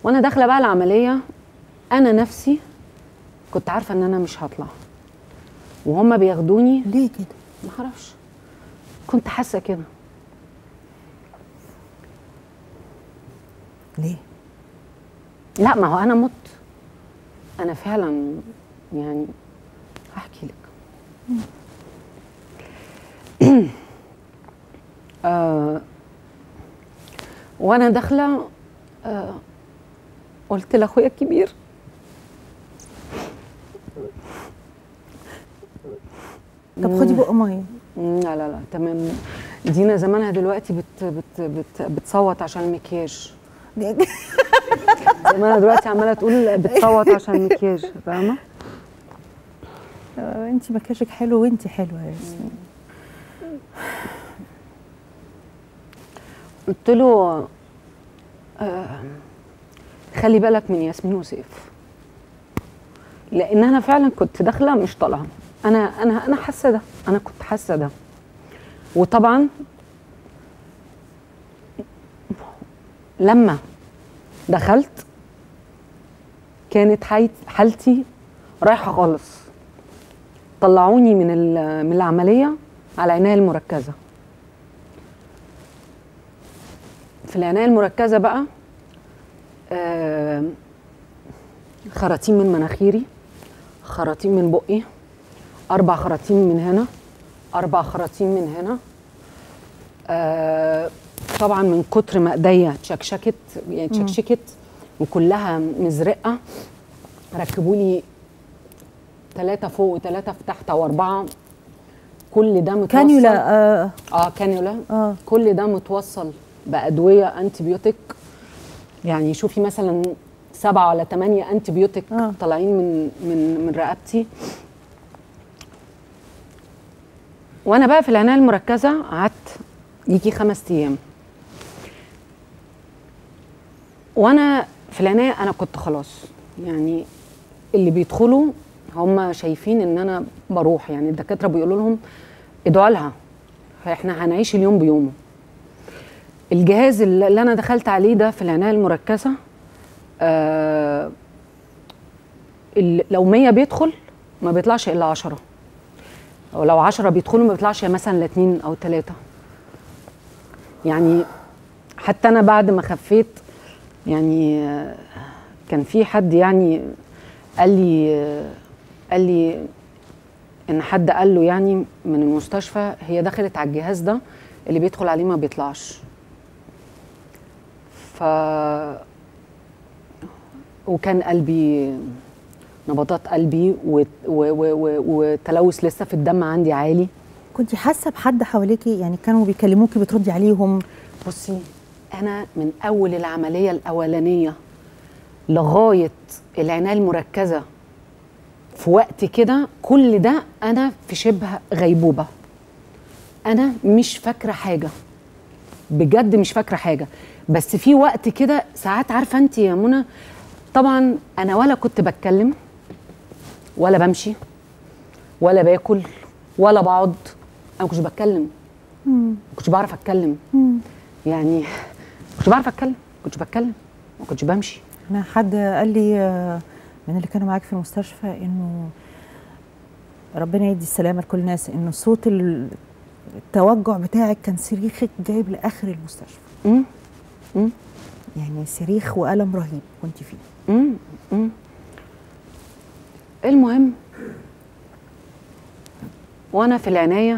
وانا داخله بقى العمليه انا نفسي كنت عارفه ان انا مش هطلع وهم بياخدوني ليه كده ما اعرفش كنت حاسه كده ليه لا ما هو انا مت انا فعلا يعني هحكي لك آه وانا داخله آه قلت لاخويا الكبير طب خدي بق ميه مم، لا لا لا تمام دينا زمانها دلوقتي بت بت بت بتصوت عشان المكياج زمانها دلوقتي عماله تقول بتصوت عشان المكياج فاهمه آه، انت مكياجك حلو وانت حلوه يا ياسمين قلت له آه خلي بالك من ياسمين وسيف لان انا فعلا كنت داخله مش طالعه انا انا انا حاسه ده انا كنت حاسه ده وطبعا لما دخلت كانت حي- حالتي رايحه خالص طلعوني من ال- من العمليه على العنايه المركزه في العنايه المركزه بقى آه، خراطيم من مناخيري خراطيم من بقي اربع خراطيم من هنا اربع خراطيم من هنا آه، طبعا من كتر ما ايديا اتشكشكت يعني اتشكشكت وكلها مزرقه ركبوا لي ثلاثه فوق وثلاثه في تحت او اربعه كل ده متوصل كانيولا آه اه كانيولا آه. كل ده متوصل بادويه انتي بيوتيك يعني شوفي مثلا سبعه ولا ثمانيه انتي بيوتيك آه. طالعين من من من رقبتي وانا بقى في العنايه المركزه قعدت يجي خمس ايام وانا في العنايه انا كنت خلاص يعني اللي بيدخلوا هم شايفين ان انا بروح يعني الدكاتره بيقولوا لهم ادعوا لها احنا هنعيش اليوم بيومه الجهاز اللي اللي انا دخلت عليه ده في العنايه المركزه آه ال- لو 100 بيدخل ما بيطلعش الا 10 ولو 10 بيدخلوا ما بيطلعش مثلا لا اتنين او ثلاثه يعني حتى انا بعد ما خفيت يعني آه، كان في حد يعني قال لي آه، قال لي ان حد قال له يعني من المستشفى هي دخلت على الجهاز ده اللي بيدخل عليه ما بيطلعش ف وكان قلبي نبضات قلبي و- و- و- و- وتلوث لسه في الدم عندي عالي كنت حاسه بحد حواليكي يعني كانوا بيكلموكي بتردي عليهم بصي انا من اول العمليه الاولانيه لغايه العنايه المركزه في وقت كده كل ده انا في شبه غيبوبه انا مش فاكره حاجه بجد مش فاكره حاجه بس في وقت كده ساعات عارفه انت يا منى طبعا انا ولا كنت بتكلم ولا بمشي ولا باكل ولا بقعد انا ما كنتش بتكلم ما كنتش بعرف اتكلم يعني ما كنتش بعرف اتكلم ما كنتش بتكلم ما كنتش بمشي انا حد قال لي آه، من اللي كانوا معاك في المستشفى انه ربنا يدي السلامه لكل الناس انه صوت ال- التوجع بتاعك كان صريخك جايب لاخر المستشفى امم امم يعني صريخ والم رهيب كنت فيه امم امم المهم وانا في العنايه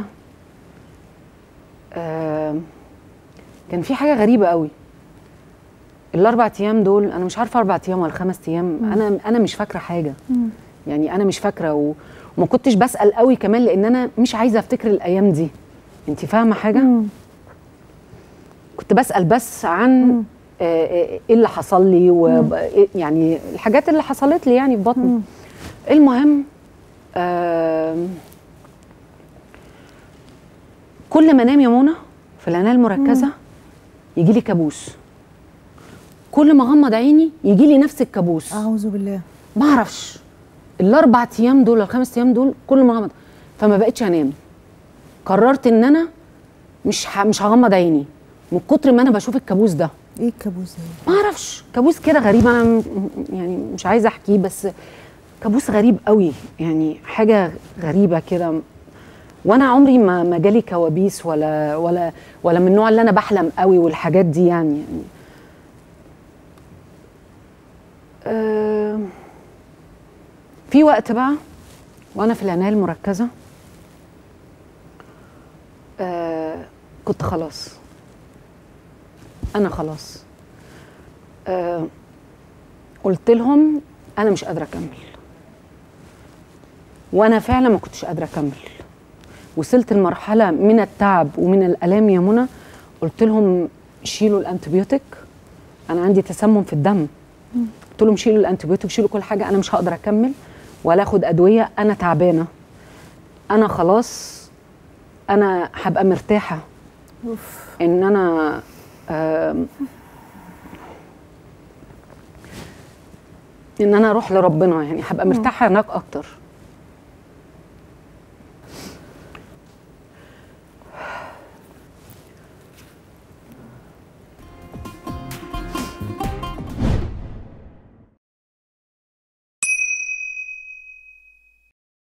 آه كان في حاجه غريبه قوي الاربع ايام دول انا مش عارفه اربع ايام ولا خمس ايام انا انا مش فاكره حاجه يعني انا مش فاكره و... وما كنتش بسال قوي كمان لان انا مش عايزه افتكر الايام دي انت فاهمه حاجه كنت بسال بس عن آه، آه، ايه اللي حصل لي و يعني الحاجات اللي حصلت لي يعني في بطني المهم آم، كل ما انام يا منى في العنايه المركزه يجي لي كابوس كل ما اغمض عيني يجي لي نفس الكابوس اعوذ بالله ما اعرفش الاربع ايام دول الخمس ايام دول كل ما اغمض فما بقتش انام قررت ان انا مش ه... مش هغمض عيني من كتر ما انا بشوف الكابوس ده ايه الكابوس ده ما اعرفش كابوس كده غريب انا م- يعني مش عايزه احكيه بس كابوس غريب قوي يعني حاجه غريبه كده وانا عمري ما ما جالي كوابيس ولا ولا ولا من النوع اللي انا بحلم قوي والحاجات دي يعني يعني آه، في وقت بقى وانا في العنايه المركزه آه، كنت خلاص انا خلاص آه، قلت لهم انا مش قادره اكمل وانا فعلا ما كنتش قادره اكمل وصلت لمرحله من التعب ومن الالام يا منى قلت لهم شيلوا الانتبيوتيك انا عندي تسمم في الدم قلت لهم شيلوا الانتبيوتيك شيلوا كل حاجه انا مش هقدر اكمل ولا اخد ادويه انا تعبانه انا خلاص انا هبقى مرتاحه اوف ان انا آم، ان انا اروح لربنا يعني هبقى مرتاحه هناك اكتر